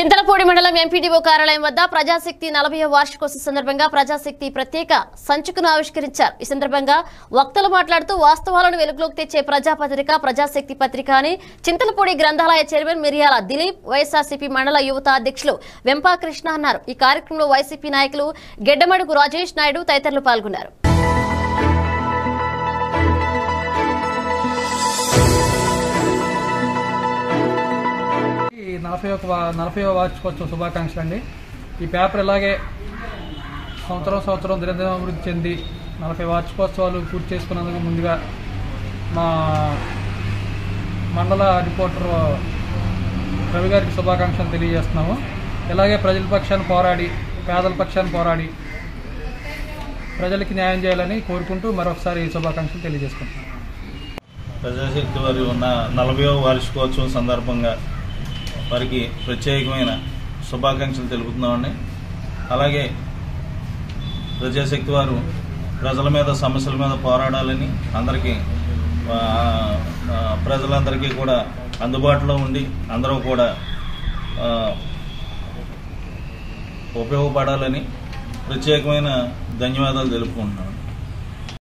చింతలపూడి మండలం ఎంపీడీఓ కార్యాలయం వద్ద ప్రజాశక్తి నలభై వార్షికోత్సవం సందర్భంగా ప్రజాశక్తి ప్రత్యేక సంచుకును ఆవిష్కరించారు ఈ సందర్భంగా వక్తలు మాట్లాడుతూ వాస్తవాలను వెలుగులోకి తెచ్చే ప్రజాపత్రిక ప్రజాశక్తి పత్రిక అని చింతలపూడి గ్రంథాలయ చైర్మన్ మిరియాల దిలీప్ వైఎస్ఆర్సీపీ మండల యువత అధ్యక్షులు వెంపా కృష్ణ అన్నారు ఈ కార్యక్రమంలో వైసీపీ నాయకులు గెడ్డమడుగు రాజేష్ నాయుడు తదితరులు పాల్గొన్నారు ఈ నలభై ఒక నలభై వార్షికోత్సవ శుభాకాంక్షలు అండి ఈ పేపర్ ఇలాగే సంవత్సరం సంవత్సరం దినదిన అభివృద్ధి చెంది నలభై వార్షికోత్సవాలు పూర్తి చేసుకున్నందుకు ముందుగా మా మండల రిపోర్టర్ రవి గారికి శుభాకాంక్షలు తెలియజేస్తున్నాము ఇలాగే ప్రజల పక్షాన్ని పోరాడి పేదల పక్షాన్ని పోరాడి ప్రజలకి న్యాయం చేయాలని కోరుకుంటూ మరొకసారి శుభాకాంక్షలు తెలియజేసుకుంటున్నాను ప్రజాశక్తి వారి ఉన్న నలభైవ వార్షికోత్సవం సందర్భంగా వారికి ప్రత్యేకమైన శుభాకాంక్షలు తెలుపుతున్నామండి అలాగే ప్రజాశక్తి వారు ప్రజల మీద సమస్యల మీద పోరాడాలని అందరికీ ఆ, ఆ, ప్రజలందరికీ కూడా అందుబాటులో ఉండి అందరూ కూడా ఆ, ఉపయోగపడాలని ప్రత్యేకమైన ధన్యవాదాలు తెలుపుకుంటున్నాను